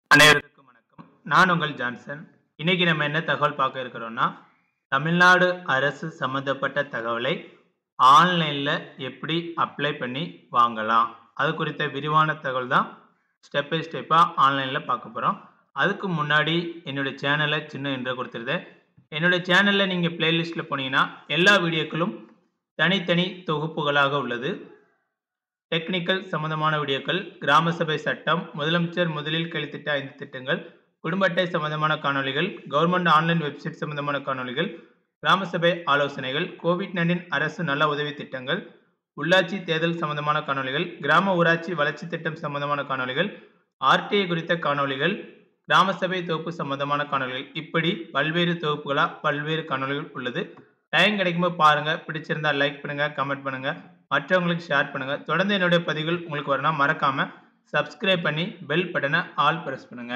அனைவருக்கும் வணக்கம் நான் உங்கள் ஜான்சன் இன்னைக்கு நம்ம என்ன தகவல் பார்க்க இருக்கிறோம்னா தமிழ்நாடு அரசு சம்மந்தப்பட்ட தகவலை ஆன்லைனில் எப்படி அப்ளை பண்ணி வாங்கலாம் அது குறித்த விரிவான தகவல் தான் ஸ்டெப் பை ஸ்டெப்பாக ஆன்லைனில் பார்க்க போகிறோம் அதுக்கு முன்னாடி என்னுடைய சேனலை சின்ன இன்ட்ரோ கொடுத்துருந்தேன் என்னுடைய சேனலில் நீங்கள் பிளேலிஸ்ட்டில் போனீங்கன்னா எல்லா வீடியோக்களும் தனித்தனி தொகுப்புகளாக உள்ளது டெக்னிக்கல் சம்பந்தமான வீடியோக்கள் கிராம சபை சட்டம் முதலமைச்சர் முதலில் கைத்திட்ட ஐந்து திட்டங்கள் குடும்ப அட்டை சம்பந்தமான காணொளிகள் கவர்மெண்ட் ஆன்லைன் வெப்சைட் சம்பந்தமான காணொளிகள் கிராம சபை ஆலோசனைகள் கோவிட் நைன்டீன் அரசு நல உதவி திட்டங்கள் உள்ளாட்சி தேர்தல் சம்பந்தமான காணொளிகள் கிராம ஊராட்சி வளர்ச்சி திட்டம் சம்பந்தமான காணொளிகள் ஆர்டிஐ குறித்த காணொளிகள் கிராம சபை தொகுப்பு சம்பந்தமான காணொளிகள் இப்படி பல்வேறு தொகுப்புகளாக பல்வேறு காணொளிகள் உள்ளது டைம் கிடைக்கும்போது பாருங்க பிடிச்சிருந்தா லைக் பண்ணுங்க கமெண்ட் பண்ணுங்க மற்றவங்களுக்கு ஷேர் பண்ணுங்க தொடர்ந்து என்னுடைய பதிவுகள் உங்களுக்கு வரணும் மறக்காம சப்ஸ்கிரைப் பண்ணி பெல் பட்டனை ஆல் பிரஸ் பண்ணுங்க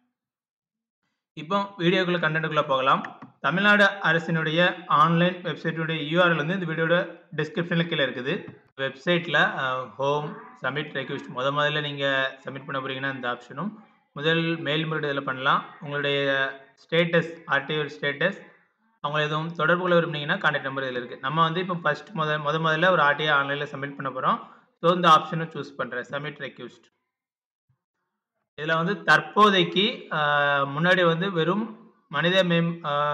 இப்போ வீடியோக்குள்ள கண்டென்ட்டுக்குள்ள போகலாம் தமிழ்நாடு அரசினுடைய ஆன்லைன் வெப்சைட்டுடைய யூஆர்எல் வந்து இந்த வீடியோட டிஸ்கிரிப்ஷனில் கீழே இருக்குது வெப்சைட்டில் ஹோம் சப்மிட் ரெக்வஸ்ட் முத முதல்ல நீங்கள் சப்மிட் பண்ண போகிறீங்கன்னா இந்த ஆப்ஷனும் முதல் மேல்முறையீடு இதில் பண்ணலாம் உங்களுடைய ஸ்டேட்டஸ் ஆர்டிஓ ஸ்டேட்டஸ் அவங்க எதுவும் தொடர்பு கொள்ள விரும்புனீங்கன்னா கான்டாக்ட் நம்பர் இதில் இருக்குது நம்ம வந்து இப்போ ஃபஸ்ட் முத முத முதல்ல ஒரு ஆர்டிஐ ஆன்லைனில் சப்மிட் பண்ண போகிறோம் ஸோ இந்த ஆப்ஷனை சூஸ் பண்ணுறேன் சப்மிட் ரெக்யூஸ்ட் இதில் வந்து தற்போதைக்கு முன்னாடி வந்து வெறும் மனித மேம்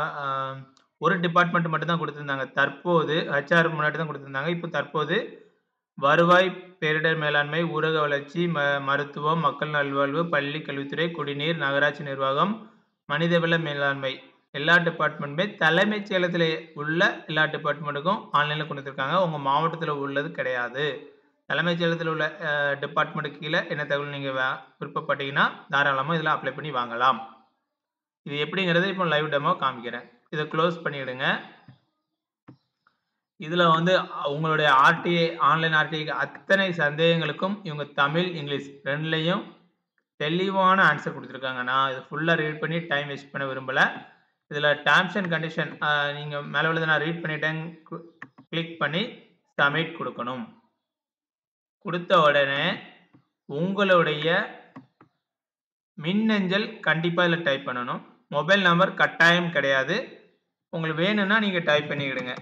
ஒரு டிபார்ட்மெண்ட் மட்டும் தான் கொடுத்துருந்தாங்க தற்போது ஹெச்ஆர் முன்னாடி தான் கொடுத்துருந்தாங்க இப்போ தற்போது வருவாய் பேரிடர் மேலாண்மை ஊரக வளர்ச்சி ம மருத்துவம் மக்கள் நல்வாழ்வு பள்ளி கல்வித்துறை குடிநீர் நகராட்சி நிர்வாகம் மனிதவள மேலாண்மை எல்லா டிபார்ட்மெண்ட்டுமே தலைமைச் செயலத்தில் உள்ள எல்லா டிபார்ட்மெண்ட்டுக்கும் ஆன்லைனில் கொடுத்துருக்காங்க உங்கள் மாவட்டத்தில் உள்ளது கிடையாது தலைமைச் செயலத்தில் உள்ள டிபார்ட்மெண்ட்டு கீழே என்ன தகவல் நீங்கள் விருப்பப்பட்டீங்கன்னா தாராளமாக இதில் அப்ளை பண்ணி வாங்கலாம் இது எப்படிங்கிறது இப்போ லைவ் டெமோ காமிக்கிறேன் இதை க்ளோஸ் பண்ணிவிடுங்க இதில் வந்து உங்களுடைய ஆர்டிஐ ஆன்லைன் ஆர்டிஐ அத்தனை சந்தேகங்களுக்கும் இவங்க தமிழ் இங்கிலீஷ் ரெண்டுலேயும் தெளிவான ஆன்சர் கொடுத்துருக்காங்க நான் இதை ஃபுல்லாக ரீட் பண்ணி டைம் வேஸ்ட் பண்ண விரும்பலை இதில் டேர்ம்ஸ் அண்ட் கண்டிஷன் நீங்கள் மேலே உள்ளதை நான் ரீட் பண்ணிட்டேன் கிளிக் பண்ணி சப்மிட் கொடுக்கணும் கொடுத்த உடனே உங்களுடைய மின்னஞ்சல் கண்டிப்பாக இதில் டைப் பண்ணணும் மொபைல் நம்பர் கட்டாயம் கிடையாது உங்களுக்கு வேணும்னா நீங்கள் டைப் பண்ணிக்கிடுங்க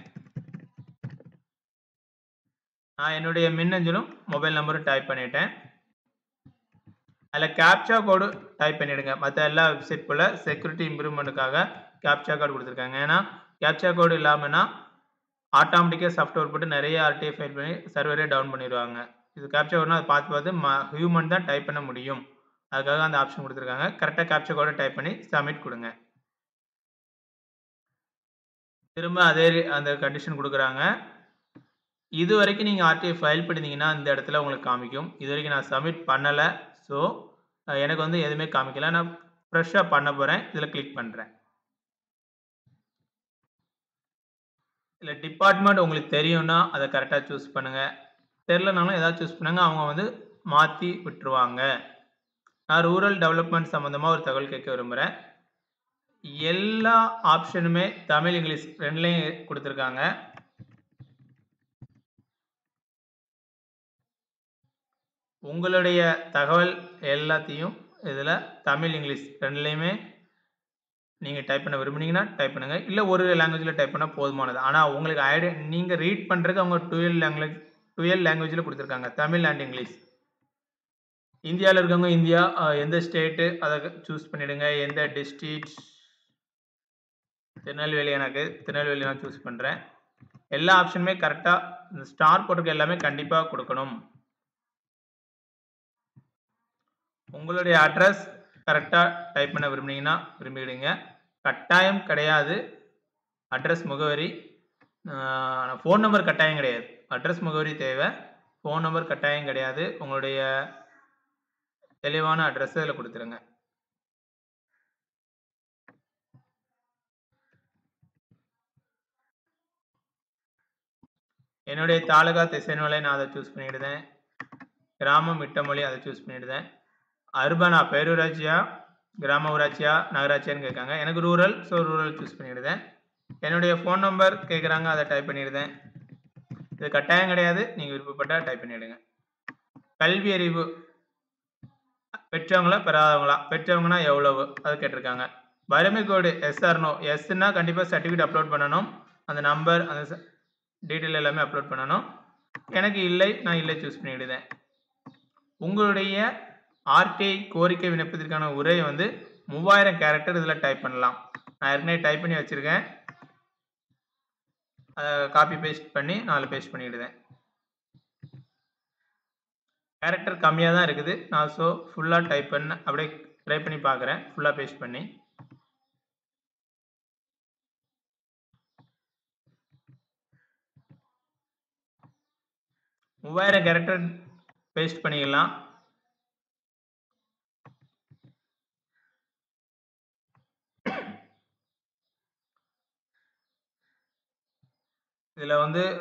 நான் என்னுடைய மின்னஞ்சலும் மொபைல் நம்பரும் டைப் பண்ணிட்டேன் அதில் கேப்சா கோடு டைப் பண்ணிவிடுங்க மற்ற எல்லா வெப்சைட் போல் செக்யூரிட்டி இம்ப்ரூவ்மெண்ட்டுக்காக கேப்சா கோடு கொடுத்துருக்காங்க ஏன்னா கேப்சா கோடு இல்லாமல்னா ஆட்டோமேட்டிக்காக சாஃப்ட்வேர் போட்டு நிறைய ஆர்டிஐ ஃபைல் பண்ணி சர்வரே டவுன் பண்ணிடுவாங்க இது கேப்சா கோட்னா அதை பார்த்து பார்த்து ம ஹியூமன் தான் டைப் பண்ண முடியும் அதுக்காக அந்த ஆப்ஷன் கொடுத்துருக்காங்க கரெக்டாக கேப்சா கோடை டைப் பண்ணி சப்மிட் கொடுங்க திரும்ப அதே அந்த கண்டிஷன் கொடுக்குறாங்க இது வரைக்கும் நீங்கள் ஆர்டிஐ ஃபைல் பண்ணியிருந்தீங்கன்னா இந்த இடத்துல உங்களுக்கு காமிக்கும் இது வரைக்கும் நான் சப்மிட் பண்ணலை ஸோ எனக்கு வந்து எதுவுமே காமிக்கல நான் ஃப்ரெஷ்ஷாக பண்ண போகிறேன் இதில் கிளிக் பண்ணுறேன் இல்லை டிபார்ட்மெண்ட் உங்களுக்கு தெரியும்னா அதை கரெக்டாக சூஸ் பண்ணுங்கள் தெரிலனாலும் எதாவது சூஸ் பண்ணுங்கள் அவங்க வந்து மாற்றி விட்டுருவாங்க நான் ரூரல் டெவலப்மெண்ட் சம்மந்தமாக ஒரு தகவல் கேட்க விரும்புகிறேன் எல்லா ஆப்ஷனுமே தமிழ் இங்கிலீஷ் ரெண்டுலேயும் கொடுத்துருக்காங்க உங்களுடைய தகவல் எல்லாத்தையும் இதில் தமிழ் இங்கிலீஷ் ரெண்டுலேயுமே நீங்கள் டைப் பண்ண விரும்புனீங்கன்னா டைப் பண்ணுங்கள் இல்லை ஒரு லாங்குவேஜில் டைப் பண்ணால் போதுமானது ஆனால் உங்களுக்கு ஐடியா நீங்கள் ரீட் பண்ணுறதுக்கு அவங்க டுவெல் லாங்குவேஜ் டுவெல் லாங்குவேஜில் கொடுத்துருக்காங்க தமிழ் அண்ட் இங்கிலீஷ் இந்தியாவில் இருக்கவங்க இந்தியா எந்த ஸ்டேட்டு அதை சூஸ் பண்ணிவிடுங்க எந்த டிஸ்ட்ரிக்ட் திருநெல்வேலி எனக்கு திருநெல்வேலி நான் சூஸ் பண்ணுறேன் எல்லா ஆப்ஷனுமே கரெக்டாக இந்த ஸ்டார் போட்டிருக்க எல்லாமே கண்டிப்பாக கொடுக்கணும் உங்களுடைய அட்ரஸ் கரெக்டாக டைப் பண்ண விரும்புனீங்கன்னா விரும்பிடுங்க கட்டாயம் கிடையாது அட்ரஸ் முகவரி ஃபோன் நம்பர் கட்டாயம் கிடையாது அட்ரஸ் முகவரி தேவை ஃபோன் நம்பர் கட்டாயம் கிடையாது உங்களுடைய தெளிவான அட்ரஸ் இதில் கொடுத்துருங்க என்னுடைய தாலுகா திசைநிலை நான் அதை சூஸ் பண்ணிவிடுதேன் கிராமம் மிட்டமொழி அதை சூஸ் பண்ணிவிடுதேன் அர்பனா பேரூராட்சியா கிராம ஊராட்சியா நகராட்சியான்னு கேட்காங்க எனக்கு ரூரல் ஸோ ரூரல் சூஸ் பண்ணிவிடுதேன் என்னுடைய ஃபோன் நம்பர் கேட்குறாங்க அதை டைப் பண்ணிடுதேன் இது கட்டாயம் கிடையாது நீங்கள் விருப்பப்பட்டால் டைப் பண்ணிவிடுங்க கல்வி அறிவு பெற்றவங்களா பெறாதவங்களா பெற்றவங்கன்னா எவ்வளவு அது கேட்டிருக்காங்க வறுமை கோடு எஸ் ஆர் நோ எஸ்ன்னா கண்டிப்பாக சர்டிஃபிகேட் அப்லோட் பண்ணணும் அந்த நம்பர் அந்த டீட்டெயில் எல்லாமே அப்லோட் பண்ணணும் எனக்கு இல்லை நான் இல்லை சூஸ் பண்ணிவிடுதேன் உங்களுடைய ஆர்டிஐ கோரிக்கை விண்ணப்பத்திற்கான உரையை வந்து மூவாயிரம் கேரக்டர் இதில் டைப் பண்ணலாம் நான் ஏற்கனவே டைப் பண்ணி வச்சுருக்கேன் அதை காப்பி பேஸ்ட் பண்ணி நாலு பேஸ்ட் பண்ணிவிடுதேன் கேரக்டர் கம்மியாக தான் இருக்குது நான் ஸோ ஃபுல்லாக டைப் பண்ண அப்படியே ட்ரை பண்ணி பார்க்குறேன் ஃபுல்லாக பேஸ்ட் பண்ணி மூவாயிரம் கேரக்டர் பேஸ்ட் பண்ணிக்கலாம் இதில் வந்து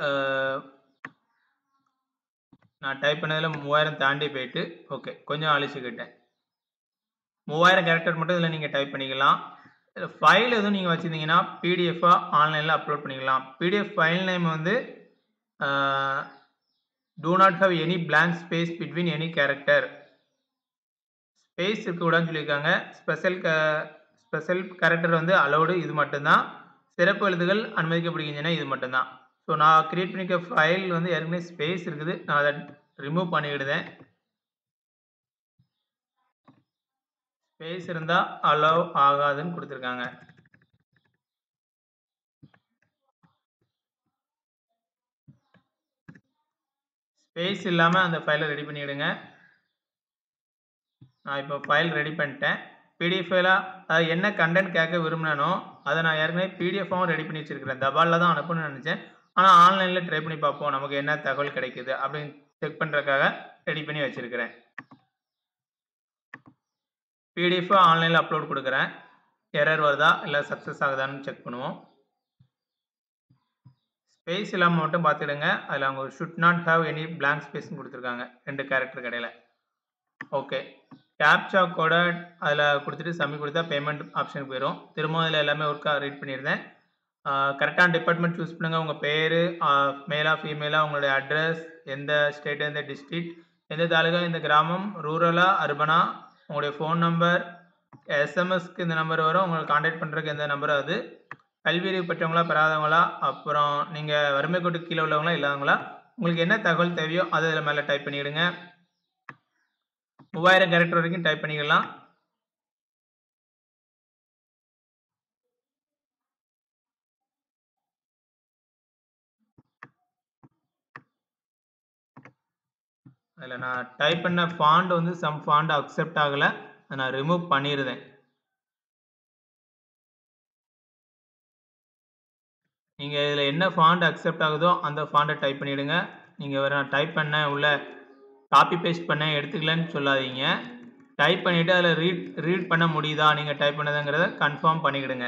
நான் டைப் பண்ணதில் மூவாயிரம் தாண்டி போயிட்டு ஓகே கொஞ்சம் அழிச்சுக்கிட்டேன் மூவாயிரம் கேரக்டர் மட்டும் இதில் நீங்கள் டைப் பண்ணிக்கலாம் ஃபைல் எதுவும் நீங்கள் வச்சுருந்தீங்கன்னா பிடிஎஃபாக ஆன்லைனில் அப்லோட் பண்ணிக்கலாம் பிடிஎஃப் ஃபைல் நேம் வந்து do not have any blank space between any character space இருக்கக்கூடாதுன்னு சொல்லியிருக்காங்க ஸ்பெஷல் க ஸ்பெஷல் கேரக்டர் வந்து அலௌடு இது மட்டும்தான் சிறப்பு எழுதுகள் அனுமதிக்கப்படுகின்றன இது மட்டும்தான் ஸோ நான் கிரியேட் பண்ணிக்க ஃபைல் வந்து ஏற்கனவே ஸ்பேஸ் இருக்குது நான் அதை ரிமூவ் பண்ணிவிடுதேன் ஸ்பேஸ் இருந்தால் அலோவ் ஆகாதுன்னு கொடுத்துருக்காங்க ஸ்பேஸ் இல்லாமல் அந்த ஃபைலை ரெடி பண்ணிவிடுங்க நான் இப்போ ஃபைல் ரெடி பண்ணிட்டேன் பிடிஎஃப் ஃபைலாக அது என்ன கண்டென்ட் கேட்க விரும்பினோ அதை நான் ஏற்கனவே பிடிஎஃபாகவும் ரெடி பண்ணி வச்சுருக்கிறேன் தபாலில் தான் அனுப்பணும்னு நினச்சேன் ஆனால் ஆன்லைனில் ட்ரை பண்ணி பார்ப்போம் நமக்கு என்ன தகவல் கிடைக்குது அப்படின்னு செக் பண்ணுறதுக்காக ரெடி பண்ணி வச்சுருக்கிறேன் பிடிஎஃப் ஆன்லைனில் அப்லோட் கொடுக்குறேன் எரர் வருதா இல்லை சக்ஸஸ் ஆகுதான்னு செக் பண்ணுவோம் ஸ்பேஸ் இல்லாமல் மட்டும் பார்த்துடுங்க அதில் அவங்க should not have any blank ஸ்பேஸ்னு கொடுத்துருக்காங்க ரெண்டு கேரக்டர் கடையில் ஓகே கேப்சா கூட அதில் கொடுத்துட்டு சப்மிட் கொடுத்தா பேமெண்ட் ஆப்ஷனுக்கு போயிடும் திரும்ப அதில் எல்லாமே ஒர்க்காக ரீட் பண்ணியிருந்தேன் கரெக்டான டிபார்ட்மெண்ட் சூஸ் பண்ணுங்கள் உங்கள் பேர் மேலா ஃபீமேலாக உங்களுடைய அட்ரஸ் எந்த ஸ்டேட் எந்த டிஸ்ட்ரிக்ட் எந்த தாலுகா இந்த கிராமம் ரூரலா அர்பனா உங்களுடைய ஃபோன் நம்பர் எஸ்எம்எஸ்க்கு இந்த நம்பர் வரும் உங்களை காண்டாக்ட் பண்ணுறதுக்கு எந்த நம்பர் அது கல்வியறிவு பெற்றவங்களா பெறாதவங்களா அப்புறம் நீங்கள் வறுமை கோட்டு கீழே உள்ளவங்களா இல்லாதவங்களா உங்களுக்கு என்ன தகவல் தேவையோ அதை இதில் மேலே டைப் பண்ணிவிடுங்க மூவாயிரம் கேரக்டர் வரைக்கும் டைப் பண்ணிக்கலாம் அதில் நான் டைப் பண்ண ஃபாண்ட் வந்து சம் ஃபாண்ட் அக்செப்ட் ஆகலை அதை நான் ரிமூவ் பண்ணிடுறேன் நீங்கள் இதில் என்ன ஃபாண்ட் அக்செப்ட் ஆகுதோ அந்த ஃபாண்ட்டை டைப் பண்ணிவிடுங்க நீங்கள் வேறு நான் டைப் பண்ண உள்ள காப்பி பேஸ்ட் பண்ண எடுத்துக்கலன்னு சொல்லாதீங்க டைப் பண்ணிவிட்டு அதில் ரீட் ரீட் பண்ண முடியுதா நீங்கள் டைப் பண்ணதுங்கிறத கன்ஃபார்ம் பண்ணிக்கிடுங்க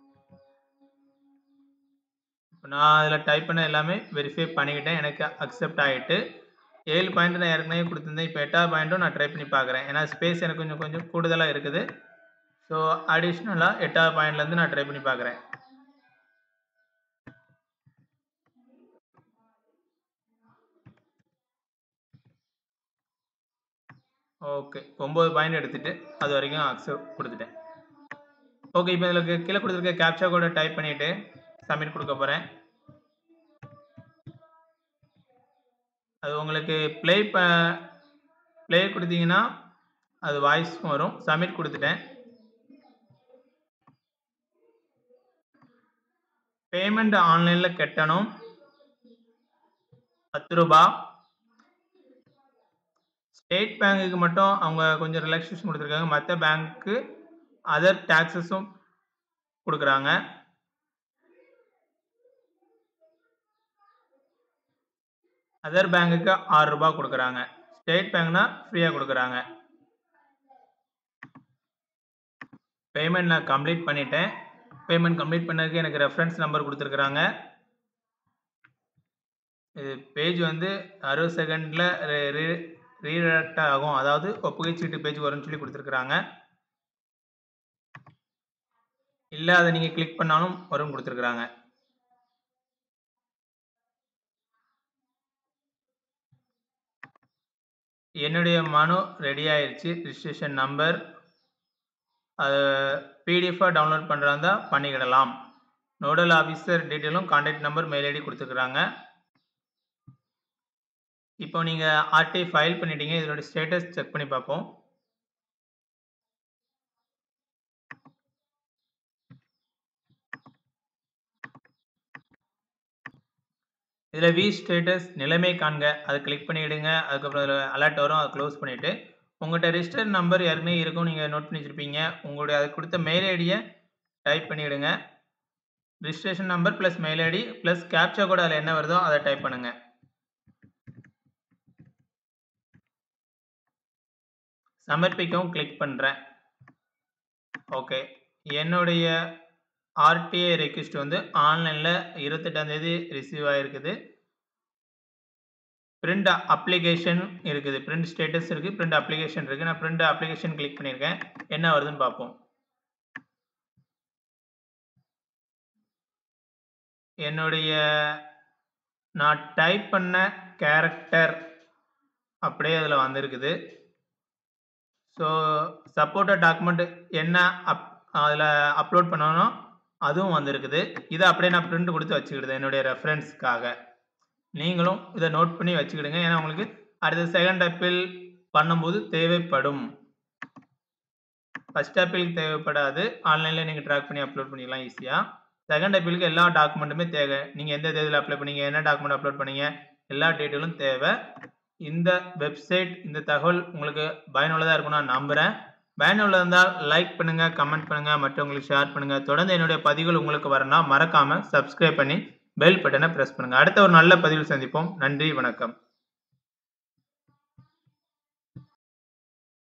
இப்போ நான் அதில் டைப் பண்ண எல்லாமே வெரிஃபை பண்ணிக்கிட்டேன் எனக்கு அக்செப்ட் ஆகிட்டு ஏழு பாயிண்ட் நான் ஏற்கனவே கொடுத்துருந்தேன் இப்போ எட்டாவது பாயிண்ட்டும் நான் ட்ரை பண்ணி பார்க்குறேன் ஏன்னா ஸ்பேஸ் எனக்கு கொஞ்சம் கொஞ்சம் கூடுதலாக இருக்குது ஸோ அடிஷ்னலாக எட்டாவது பாயிண்ட்லேருந்து நான் ட்ரை பண்ணி பார்க்குறேன் ஓகே ஒம்பது பாயிண்ட் எடுத்துகிட்டு அது வரைக்கும் அக்செப்ட் கொடுத்துட்டேன் ஓகே இப்போ இதில் கீழே கொடுத்துருக்க கேப்சா கூட டைப் பண்ணிவிட்டு சப்மிட் கொடுக்க போகிறேன் அது உங்களுக்கு ப்ளே ப ப்ளே கொடுத்தீங்கன்னா அது வாய்ஸ் வரும் சப்மிட் கொடுத்துட்டேன் பேமெண்ட் ஆன்லைனில் கட்டணும் பத்து ரூபா ஸ்டேட் பேங்குக்கு மட்டும் அவங்க கொஞ்சம் ரிலாக்ஸேஷன் கொடுத்துருக்காங்க மற்ற பேங்க்கு அதர் டேக்ஸஸும் கொடுக்குறாங்க அதர் பேங்குக்கு ஆறு ரூபாய் கொடுக்குறாங்க ஸ்டேட் பேங்க்னா ஃப்ரீயாக கொடுக்குறாங்க பேமெண்ட் நான் கம்ப்ளீட் பண்ணிட்டேன் பேமெண்ட் கம்ப்ளீட் பண்ணதுக்கு எனக்கு ரெஃபரன்ஸ் நம்பர் கொடுத்துருக்குறாங்க இது பேஜ் வந்து அறுபது செகண்டில் ரீடக்ட் ஆகும் அதாவது ஒப்புகை சீட்டு பேஜ் வரும்னு சொல்லி கொடுத்துருக்குறாங்க இல்லை அதை நீங்கள் கிளிக் பண்ணாலும் வரும் கொடுத்துருக்குறாங்க என்னுடைய மனு ரெடி ஆயிருச்சு. ரிஜிஸ்ட்ரேஷன் நம்பர் அத பிடிஎஃப்பா டவுன்லோட் பண்றதா இருந்தா பண்ணிக்கிடலாம். நோடல் ஆஃபீசர் டீட்டெயிலும் கான்டாக்ட் நம்பர், மெயில் ஐடி குடுத்துருக்காங்க. இப்போ நீங்க ஆர்டிஐ ஃபைல் பண்ணிட்டீங்க. இதனுடைய ஸ்டேட்டஸ் செக் பண்ணி பார்ப்போம். இதுல வியூ ஸ்டேட்டஸ் நிலைமை காண்க. அத கிளிக் பண்ணிடுங்க. அதுக்கப்புறம் அதுல அலர்ட் வரும். அத க்ளோஸ் பண்ணிட்டு, உங்கட்ட ரிஜிஸ்டர் நம்பர் ஏற்கனவே இருக்கும். நீங்க நோட் பண்ணி வச்சிருப்பீங்க. உங்களுடைய அதுக்கு குடுத்த மெயில் ஐடிய டைப் பண்ணிடுங்க. Registration number plus mail ID plus captcha code அதுல என்ன வருதோ அத டைப் பண்ணுங்க. சமர்ப்பிக்கவும் கிளிக் பண்றேன். ஓகே. என்னுடைய ஆர்டிஐ ரெக்வெஸ்ட் வந்து ஆன்லைன்ல 28ஆம் தேதி ரிசீவ் ஆயிருக்குது. பிரிண்ட் அப்ளிகேஷன் இருக்குது. பிரிண்ட் ஸ்டேட்டஸ் இருக்கு. பிரிண்ட் அப்ளிகேஷன் இருக்கு. நான் பிரிண்ட் அப்ளிகேஷன் கிளிக் பண்ணியிருக்கேன். என்ன வருதுன்னு பார்ப்போம். என்னுடைய நான் டைப் பண்ண கேரக்டர் அப்படியே அதுல வந்திருக்குது. ஸோ சப்போர்ட்டட் டாக்குமெண்ட் என்ன அப் அதுல அப்லோட் பண்ணனோ அதுவும் வந்திருக்குது. இத அப்படியே நான் பிரிண்ட் குடுத்து வச்சுக்கிடுதேன். என்னுடைய ரெஃபரன்ஸ்க்காக. நீங்களும் இத நோட் பண்ணி வச்சுக்கிடுங்க. ஏன்னா உங்களுக்கு அடுத்த செகண்ட் அப்பீல் பண்ணும்போது தேவைப்படும். ஃபர்ஸ்ட் அப்பீலுக்கு தேவைப்படாது. ஆன்லைன்ல நீங்க ட்ராக் பண்ணி அப்லோட் பண்ணிடலாம் ஈஸியா. செகண்ட் அப்பீலுக்கு எல்லா டாக்குமெண்ட்டுமே தேவை. நீங்க எந்த தேதியில அப்ளை பண்ணீங்க, என்ன டாக்குமெண்ட் அப்லோட் பண்ணீங்க, எல்லா டீட்டெயிலும் தேவை. இந்த வெப்சைட் இந்த தகவல் உங்களுக்கு பயனுள்ளதா இருக்கும்னு நான் நம்புறேன். பயனுள்ளதா இருந்தால் லைக் பண்ணுங்க, கமெண்ட் பண்ணுங்க, மற்றவங்களுக்கு ஷேர் பண்ணுங்க. தொடர்ந்து என்னுடைய பதிவுகள் உங்களுக்கு வரணும்னா மறக்காம சப்ஸ்கிரைப் பண்ணி பெல் பட்டன பிரஸ் பண்ணுங்க. அடுத்த ஒரு நல்ல பதிவில் சந்திப்போம். நன்றி, வணக்கம்.